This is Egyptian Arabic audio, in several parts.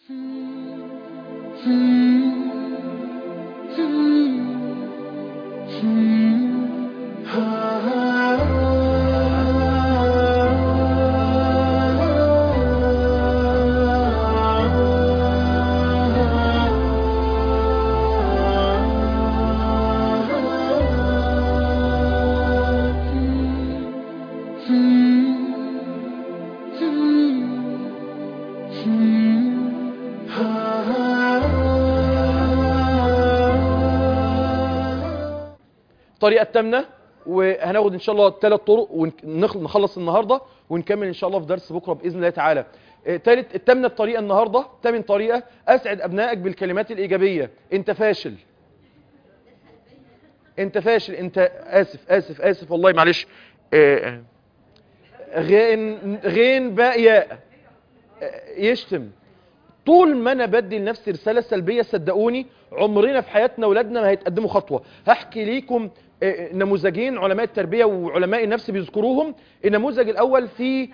الطريقه الثامنه وهناخد ان شاء الله ثلاث طرق ونخلص النهارده ونكمل ان شاء الله في درس بكره باذن الله تعالى ثالث الثامنه الطريقه النهارده ثامن طريقه اسعد ابنائك بالكلمات الايجابيه انت فاشل انت فاشل انت اسف اسف اسف والله معلش آه، غين غين باء ياء آه، يشتم طول ما انا بدي لنفسي رساله سلبيه صدقوني عمرنا في حياتنا اولادنا ما هيتقدموا خطوه هحكي ليكم آه، نموذجين علماء التربيه وعلماء النفس بيذكروهم النموذج الاول في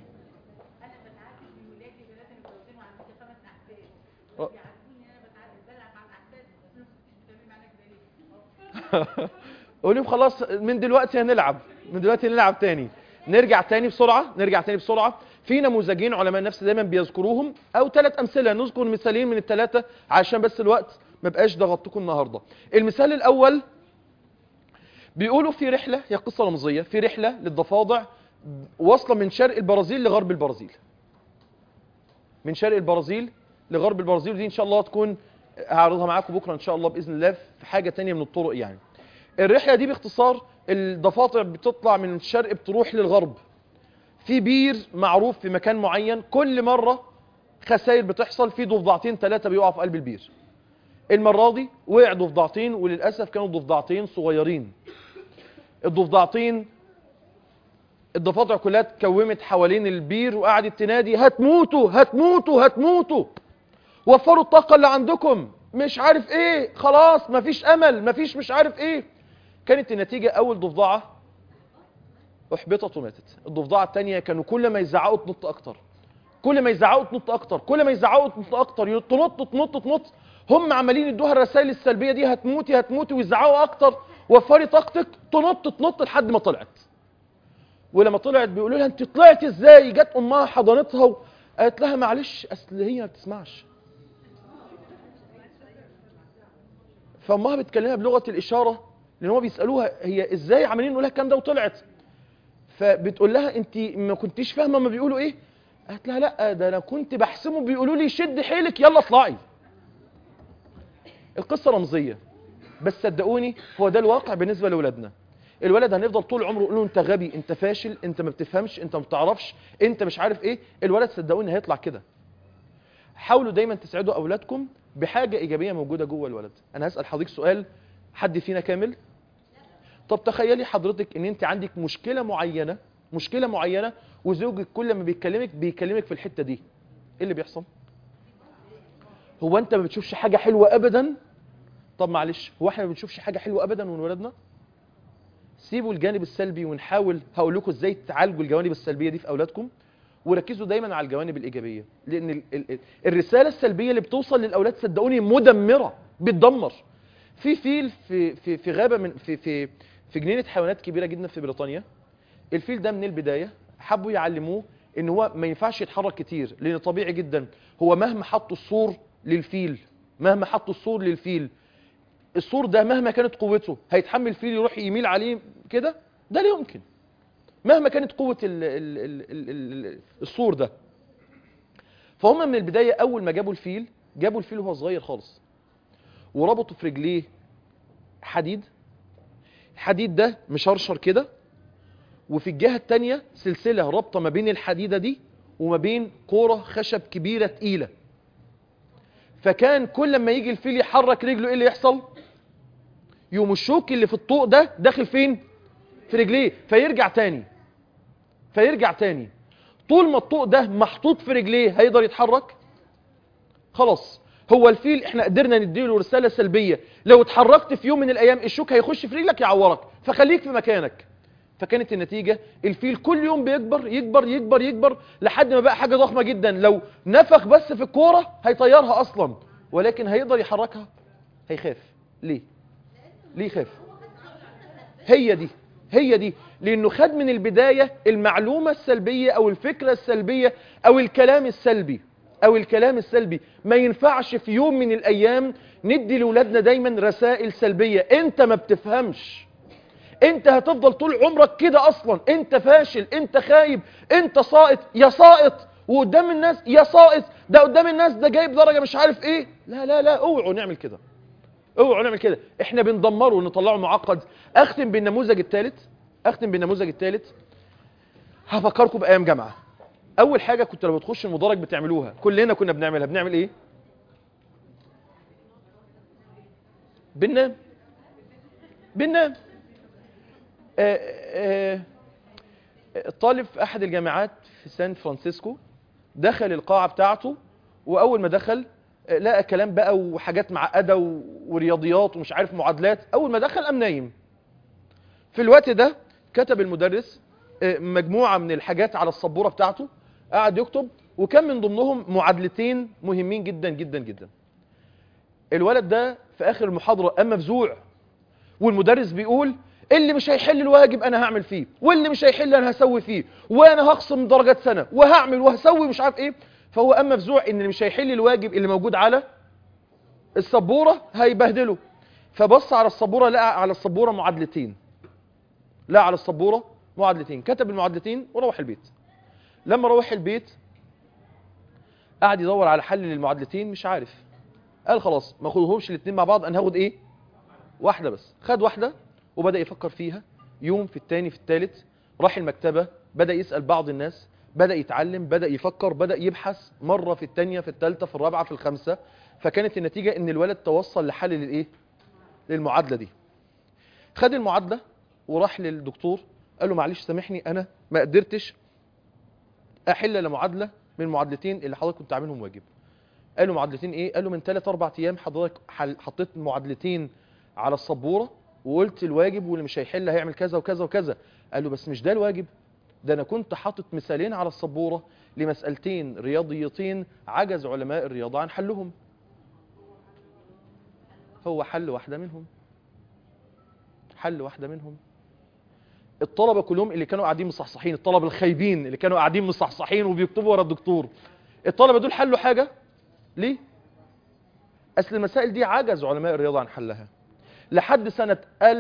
قول لهم خلاص من دلوقتي هنلعب من دلوقتي نلعب تاني نرجع تاني بسرعة نرجع تاني بسرعة في نموذجين علماء النفس دايما بيذكروهم او ثلاث امثله نذكر مثالين من الثلاثه عشان بس الوقت ما بقاش ضغطتكم النهارده المثال الاول بيقولوا في رحله هي قصه رمزيه في رحله للضفادع واصله من شرق البرازيل لغرب البرازيل من شرق البرازيل لغرب البرازيل ودي ان شاء الله تكون هعرضها معاكم بكره ان شاء الله باذن الله في حاجه تانية من الطرق يعني الرحله دي باختصار الضفادع بتطلع من الشرق بتروح للغرب في بير معروف في مكان معين كل مره خسائر بتحصل في ضفدعتين ثلاثه بيقعوا في قلب البير المره دي وقع ضفدعتين وللاسف كانوا ضفدعتين صغيرين الضفدعتين الضفادع كلها اتكومت حوالين البير وقعدت تنادي هتموتوا هتموتوا هتموتوا وفروا الطاقه اللي عندكم مش عارف ايه خلاص مفيش امل مفيش مش عارف ايه كانت النتيجه اول ضفدعه احبطت وماتت الضفدعه الثانيه كانوا كل ما يزعقوا تنط اكتر كل ما يزعقوا تنط اكتر كل ما يزعقوا تنط اكتر تنط تنط تنط هم عمالين يدوها الرسائل السلبيه دي هتموتي هتموتي ويزعقوا اكتر وفري طاقتك تنط تنط لحد ما طلعت ولما طلعت بيقولوا لها انت طلعت ازاي جت امها حضنتها وقالت لها معلش اصل هي ما بتسمعش فامها بتكلمها بلغه الاشاره لان هم بيسالوها هي ازاي عمالين نقول لها الكلام ده وطلعت فبتقول لها انت ما كنتيش فاهمه ما بيقولوا ايه قالت لها لا ده انا كنت بحسمه بيقولوا لي شد حيلك يلا اطلعي القصه رمزيه بس صدقوني هو ده الواقع بالنسبه لاولادنا الولد هنفضل طول عمره يقول له انت غبي انت فاشل انت ما بتفهمش انت ما بتعرفش انت مش عارف ايه الولد صدقوني هيطلع كده حاولوا دايما تسعدوا اولادكم بحاجه ايجابيه موجوده جوه الولد انا هسال حضرتك سؤال حد فينا كامل طب تخيلي حضرتك ان انت عندك مشكله معينه مشكله معينه وزوجك كل ما بيكلمك بيكلمك في الحته دي ايه اللي بيحصل هو انت ما بتشوفش حاجه حلوه ابدا طب معلش هو احنا ما بنشوفش حاجه حلوه ابدا من ولادنا سيبوا الجانب السلبي ونحاول هقول لكم ازاي تعالجوا الجوانب السلبيه دي في اولادكم وركزوا دايما على الجوانب الايجابيه لان ال ال الرساله السلبيه اللي بتوصل للاولاد صدقوني مدمره بتدمر في فيل في في في غابه من في في في جنينه حيوانات كبيره جدا في بريطانيا الفيل ده من البدايه حبوا يعلموه ان هو ما ينفعش يتحرك كتير لان طبيعي جدا هو مهما حطوا السور للفيل مهما حطوا السور للفيل السور ده مهما كانت قوته هيتحمل الفيل يروح يميل عليه كده ده لا يمكن مهما كانت قوة ال ال ال ال ال السور ده فهم من البداية أول ما جابوا الفيل جابوا الفيل وهو صغير خالص وربطوا في رجليه حديد الحديد ده مشرشر كده وفي الجهة التانية سلسلة رابطة ما بين الحديدة دي وما بين كورة خشب كبيرة تقيلة فكان كل ما يجي الفيل يحرك رجله ايه اللي يحصل يوم الشوك اللي في الطوق ده داخل فين في رجليه فيرجع تاني فيرجع تاني طول ما الطوق ده محطوط في رجليه هيقدر يتحرك خلاص هو الفيل احنا قدرنا نديله رسالة سلبية لو اتحركت في يوم من الايام الشوك هيخش في رجلك يعورك فخليك في مكانك فكانت النتيجة الفيل كل يوم بيكبر يكبر يكبر يكبر لحد ما بقى حاجة ضخمة جدا لو نفخ بس في الكورة هيطيرها أصلا ولكن هيقدر يحركها هيخاف ليه ليه يخاف هي دي هي دي لأنه خد من البداية المعلومة السلبية أو الفكرة السلبية أو الكلام السلبي أو الكلام السلبي ما ينفعش في يوم من الأيام ندي لأولادنا دايما رسائل سلبية أنت ما بتفهمش أنت هتفضل طول عمرك كده أصلا أنت فاشل أنت خايب أنت ساقط يا ساقط وقدام الناس يا ساقط ده قدام الناس ده جايب درجة مش عارف إيه لا لا لا اوعوا نعمل كده اوعوا نعمل كده احنا بندمره ونطلعه معقد اختم بالنموذج الثالث اختم بالنموذج الثالث هفكركم بايام جامعه اول حاجه كنت لما بتخش المدرج بتعملوها كلنا كنا بنعملها بنعمل ايه بننام بننام آه، آه، الطالب في احد الجامعات في سان فرانسيسكو دخل القاعه بتاعته واول ما دخل آه، لقى كلام بقى وحاجات معقده و- ورياضيات ومش عارف معادلات اول ما دخل قام نايم في الوقت ده كتب المدرس آه، مجموعه من الحاجات على السبوره بتاعته قعد يكتب وكان من ضمنهم معادلتين مهمين جدا جدا جدا الولد ده في اخر المحاضره قام مفزوع والمدرس بيقول اللي مش هيحل الواجب انا هعمل فيه واللي مش هيحل انا هسوي فيه وانا هخصم درجات سنه وهعمل وهسوي مش عارف ايه فهو قام مفزوع ان اللي مش هيحل الواجب اللي موجود على السبوره هيبهدله فبص على السبوره لقى على السبوره معادلتين لقى على السبوره معادلتين كتب المعادلتين وروح البيت لما روح البيت قعد يدور على حل للمعادلتين مش عارف قال خلاص ما اخدهمش الاثنين مع بعض انا هاخد ايه واحده بس خد واحده وبدا يفكر فيها يوم في الثاني في الثالث راح المكتبه بدا يسال بعض الناس بدا يتعلم بدا يفكر بدا يبحث مره في الثانيه في الثالثه في الرابعه في الخامسه فكانت النتيجه ان الولد توصل لحل للايه للمعادله دي خد المعادله وراح للدكتور قال له معلش سامحني انا ما قدرتش احل لمعادله من المعادلتين اللي حضرتك كنت عاملهم واجب قال له معادلتين ايه قال له من 3 4 ايام حضرتك حل- حطيت معادلتين على السبوره وقلت الواجب واللي مش هيحل هيعمل كذا وكذا وكذا قال له بس مش ده الواجب ده انا كنت حاطط مثالين على السبوره لمسالتين رياضيتين عجز علماء الرياضه عن حلهم هو حل واحده منهم حل واحده منهم الطلبه كلهم اللي كانوا قاعدين مصحصحين الطلبه الخايبين اللي كانوا قاعدين مصحصحين وبيكتبوا ورا الدكتور الطلبه دول حلوا حاجه ليه اصل المسائل دي عجز علماء الرياضه عن حلها لحد سنه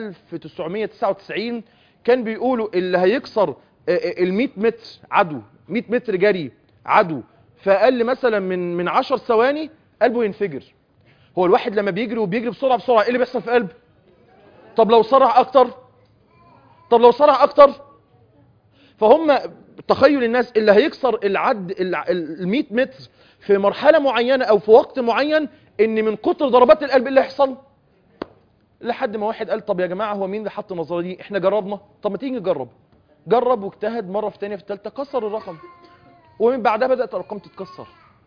1999 كان بيقولوا اللي هيكسر ال 100 متر عدو 100 متر جري عدو في اقل مثلا من من 10 ثواني قلبه ينفجر هو الواحد لما بيجري وبيجري بسرعه بسرعه ايه اللي بيحصل في قلبه طب لو سرع اكتر طب لو سرع اكتر فهم تخيل الناس اللي هيكسر العد ال 100 متر في مرحله معينه او في وقت معين ان من كتر ضربات القلب إيه اللي هيحصل لحد ما واحد قال طب يا جماعه هو مين اللي حط النظريه دي احنا جربنا طب ما تيجي نجرب جرب واجتهد مره في الثانيه في الثالثه كسر الرقم ومن بعدها بدات الارقام تتكسر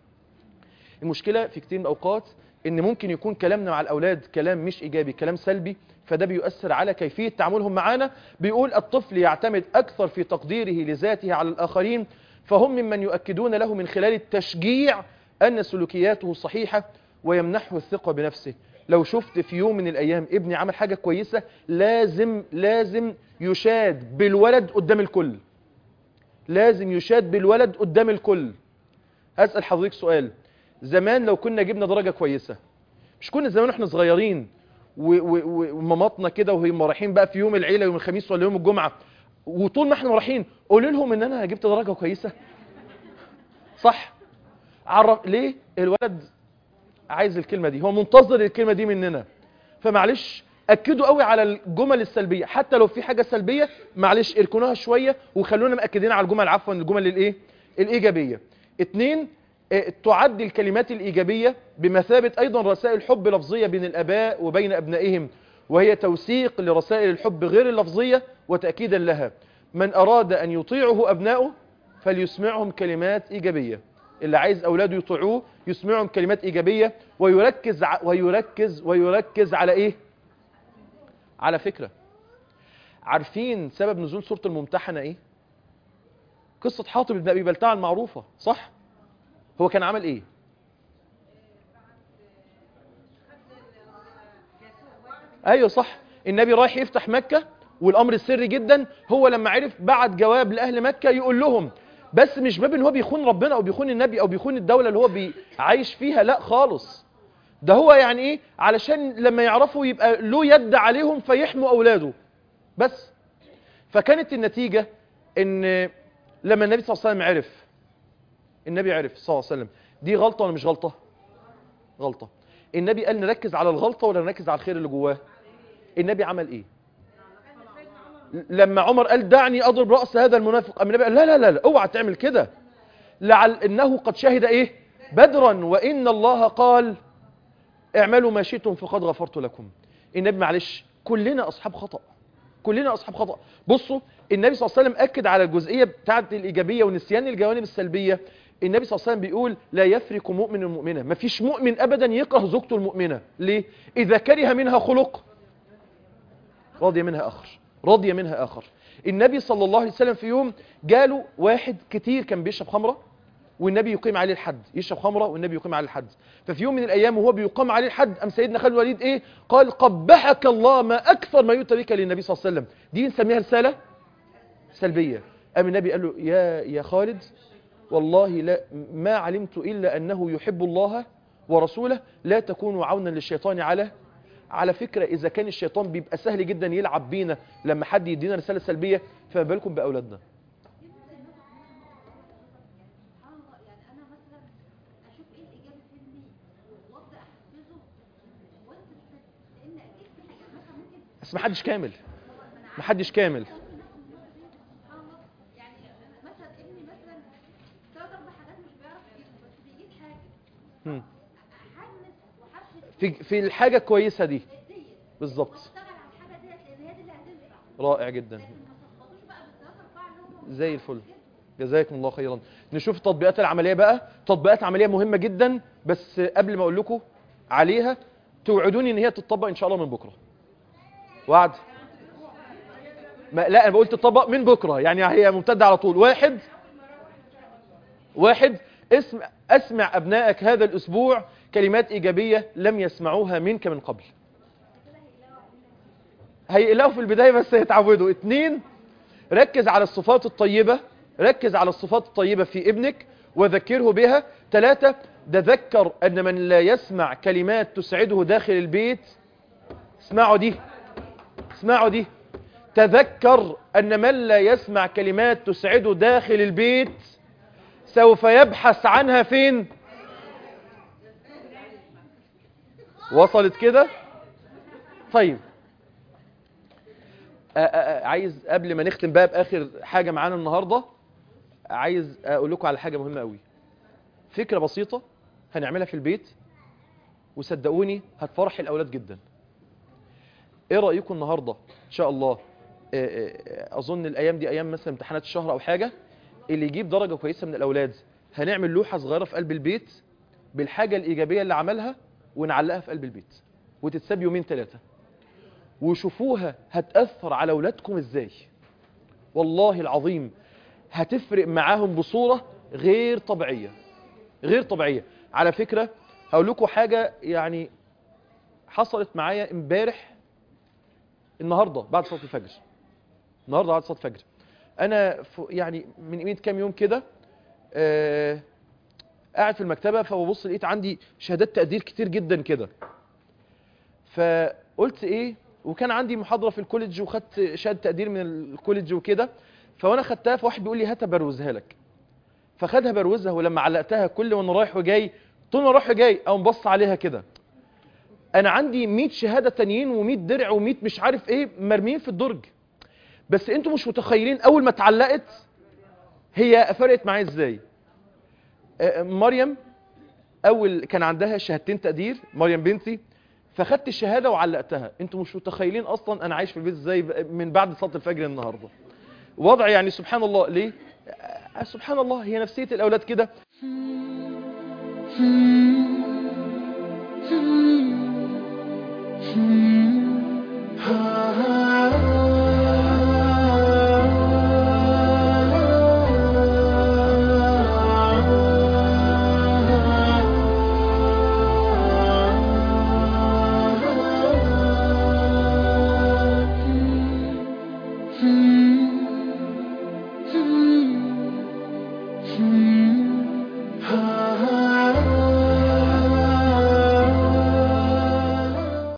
المشكله في كتير من الاوقات ان ممكن يكون كلامنا مع الاولاد كلام مش ايجابي كلام سلبي فده بيؤثر على كيفيه تعاملهم معانا بيقول الطفل يعتمد اكثر في تقديره لذاته على الاخرين فهم ممن يؤكدون له من خلال التشجيع ان سلوكياته صحيحه ويمنحه الثقه بنفسه لو شفت في يوم من الايام ابني عمل حاجه كويسه لازم لازم يشاد بالولد قدام الكل لازم يشاد بالولد قدام الكل هسال حضرتك سؤال زمان لو كنا جبنا درجه كويسه مش كنا زمان واحنا صغيرين و- و- و- وماماتنا كده وهم رايحين بقى في يوم العيله يوم الخميس ولا يوم الجمعه وطول ما احنا رايحين قولوا لهم ان انا جبت درجه كويسه صح عرف ليه الولد عايز الكلمه دي هو منتظر الكلمه دي مننا فمعلش اكدوا قوي على الجمل السلبيه حتى لو في حاجه سلبيه معلش اركنوها شويه وخلونا مأكدين على الجمل عفوا الجمل الايه الايجابيه اتنين اه، تعد الكلمات الايجابيه بمثابه ايضا رسائل حب لفظيه بين الاباء وبين ابنائهم وهي توثيق لرسائل الحب غير اللفظيه وتاكيدا لها من اراد ان يطيعه ابنائه فليسمعهم كلمات ايجابيه اللي عايز اولاده يطيعوه يسمعهم كلمات ايجابيه ويركز ع... ويركز ويركز على ايه على فكره عارفين سبب نزول سورة الممتحنة ايه قصة حاطب بن ابي بلتعه المعروفة صح هو كان عمل ايه ايوه صح النبي رايح يفتح مكة والامر السري جدا هو لما عرف بعت جواب لاهل مكة يقول لهم بس مش باب ان هو بيخون ربنا او بيخون النبي او بيخون الدولة اللي هو بي- عايش فيها لا خالص ده هو يعني ايه علشان لما يعرفوا يبقى له يد عليهم فيحموا اولاده بس فكانت النتيجة ان لما النبي صلى الله عليه وسلم عرف النبي عرف صلى الله عليه وسلم دي غلطة ولا مش غلطة غلطة النبي قال نركز على الغلطة ولا نركز على الخير اللي جواه النبي عمل ايه لما عمر قال دعني اضرب راس هذا المنافق أم النبي قال لا لا لا, لا اوعى تعمل كده لعل انه قد شهد ايه بدرا وان الله قال اعملوا ما شئتم فقد غفرت لكم النبي معلش كلنا اصحاب خطأ كلنا اصحاب خطأ بصوا النبي صلى الله عليه وسلم اكد على الجزئيه بتاعه الايجابيه ونسيان الجوانب السلبيه النبي صلى الله عليه وسلم بيقول لا يفرق مؤمن مؤمنه مفيش مؤمن ابدا يكره زوجته المؤمنه ليه اذا كره منها خلق راضي منها اخر راضي منها اخر النبي صلى الله عليه وسلم في يوم جاله واحد كتير كان بيشرب خمره والنبي يقيم عليه الحد يشرب خمره والنبي يقيم عليه الحد ففي يوم من الايام وهو بيقام عليه الحد ام سيدنا خالد الوليد ايه قال قبحك الله ما اكثر ما يؤتى بك للنبي صلى الله عليه وسلم دي نسميها رساله سلبيه ام النبي قال له يا يا خالد والله لا ما علمت الا انه يحب الله ورسوله لا تكونوا عونا للشيطان على على فكرة إذا كان الشيطان بيبقى سهل جدا يلعب بينا لما حد يدينا رسالة سلبية فما بالكم بأولادنا سبحان الله يعني انا مثلا اشوف ايه الايجابي في ابني وابدا احفزه وانت لان اكيد في حاجه مثلا ممكن بس محدش كامل محدش كامل سبحان الله يعني مثلا ابني مثلا ثلاث اربع حاجات مش بيعرف يجيبها بس بيجيب حاجه مم. احمس واحفز في في الحاجة الكويسة دي ديت بالظبط واشتغل على الحاجه ديت لان هي دي اللي هتنفع رائع جدا لكن ما تخبطوش بقى بالثلاث اربعه اللي هم زي الفل جزاكم الله خيرا نشوف التطبيقات العملية بقى تطبيقات عملية مهمة جدا بس قبل ما اقول لكم عليها توعدوني ان هي تطبق ان شاء الله من بكرة وعد ما لا انا بقول تطبق من بكرة يعني هي ممتدة على طول واحد واحد اسم اسمع ابنائك هذا الاسبوع كلمات ايجابية لم يسمعوها منك من قبل هيقلقوا في البداية بس هيتعودوا اتنين ركز على الصفات الطيبة ركز على الصفات الطيبة في ابنك وذكره بها ثلاثة تذكر أن من لا يسمع كلمات تسعده داخل البيت اسمعوا دي اسمعوا دي تذكر أن من لا يسمع كلمات تسعده داخل البيت سوف يبحث عنها فين وصلت كده طيب آه، آه، آه، عايز قبل ما نختم بقى باخر حاجه معانا النهارده عايز اقول لكم على حاجه مهمه قوي فكره بسيطه هنعملها في البيت وصدقوني هتفرح الاولاد جدا ايه رايكم النهارده ان شاء الله آه، آه، اظن الايام دي ايام مثلا امتحانات الشهر او حاجه اللي يجيب درجه كويسه من الاولاد هنعمل لوحه صغيره في قلب البيت بالحاجه الايجابيه اللي عملها ونعلقها في قلب البيت وتتساب يومين ثلاثه وشوفوها هتأثر على أولادكم إزاي والله العظيم هتفرق معاهم بصورة غير طبيعية غير طبيعية على فكرة هقول لكم حاجة يعني حصلت معايا امبارح النهاردة بعد صلاة الفجر النهاردة بعد صلاة الفجر أنا ف- يعني من قيمة كام يوم كده آه قاعد في المكتبة فببص لقيت عندي شهادات تقدير كتير جدا كده فقلت ايه وكان عندي محاضره في الكوليدج وخدت شهاده تقدير من الكوليدج وكده فوانا خدتها فواحد بيقول لي هاتها بروزها لك فخدها بروزها ولما علقتها كل وانا رايح وجاي طول ما رايح وجاي او بص عليها كده انا عندي 100 شهاده تانيين و100 درع و100 مش عارف ايه مرميين في الدرج بس انتوا مش متخيلين اول ما اتعلقت هي فرقت معايا ازاي آه، مريم اول كان عندها شهادتين تقدير مريم بنتي فخدت الشهاده وعلقتها انتوا مش متخيلين اصلا انا عايش في البيت ازاي ب- من بعد صلاه الفجر النهارده وضع يعني سبحان الله ليه آه، سبحان الله هي نفسيه الاولاد كده Hmm.